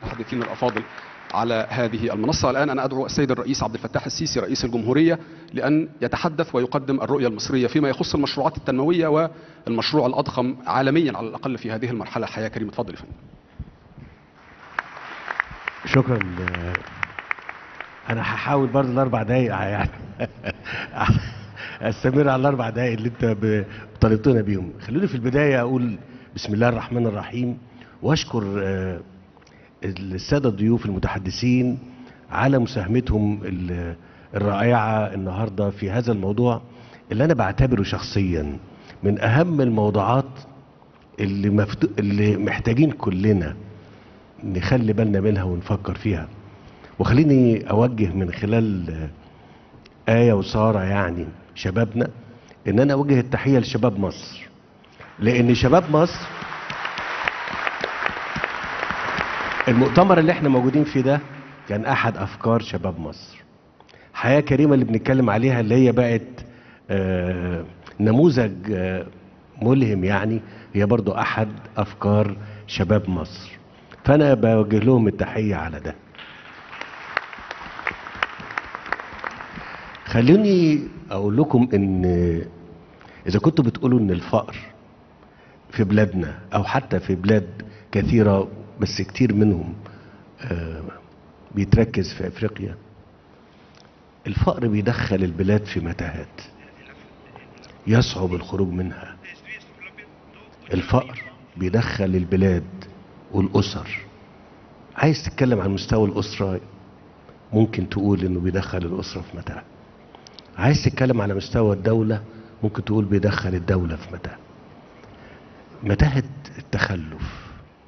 المتحدثين الافاضل على هذه المنصه الان انا ادعو السيد الرئيس عبد الفتاح السيسي رئيس الجمهوريه لان يتحدث ويقدم الرؤيه المصريه فيما يخص المشروعات التنمويه والمشروع الاضخم عالميا على الاقل في هذه المرحله حياه كريمه اتفضل يا فندم شكرا ل- انا هحاول برضه الاربع دقايق يعني استمر على الاربع دقايق اللي انت ب- طالبتنا بيهم خلوني في البدايه اقول بسم الله الرحمن الرحيم واشكر آه، الساده الضيوف المتحدثين على مساهمتهم ال- الرائعه النهارده في هذا الموضوع اللي انا بعتبره شخصيا من اهم الموضوعات اللي مفتو... اللي محتاجين كلنا نخلي بالنا منها ونفكر فيها وخليني اوجه من خلال آه، آية وسارة يعني شبابنا ان انا اوجه التحية لشباب مصر لان شباب مصر المؤتمر اللي احنا موجودين فيه ده كان احد افكار شباب مصر حياة كريمة اللي بنتكلم عليها اللي هي بقت آه، نموذج آه، ملهم يعني هي برضو احد افكار شباب مصر فانا بوجه لهم التحية على ده خلوني اقول لكم ان اذا كنتوا بتقولوا ان الفقر في بلادنا او حتى في بلاد كثيرة بس كتير منهم آه، بيتركز في افريقيا الفقر بيدخل البلاد في متاهات يصعب الخروج منها الفقر بيدخل البلاد والاسر عايز تتكلم عن مستوى الاسره ممكن تقول انه بيدخل الاسره في متاهه عايز تتكلم على مستوى الدوله ممكن تقول بيدخل الدوله في متاهه متاهه التخلف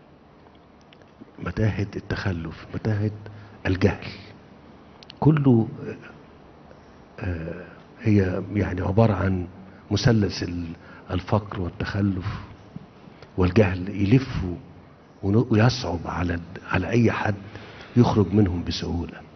متاهه التخلف متاهه الجهل كله آه، هي يعني عباره عن مثلث ال- الفقر والتخلف والجهل يلفوا ون- ويصعب على على اي حد يخرج منهم بسهوله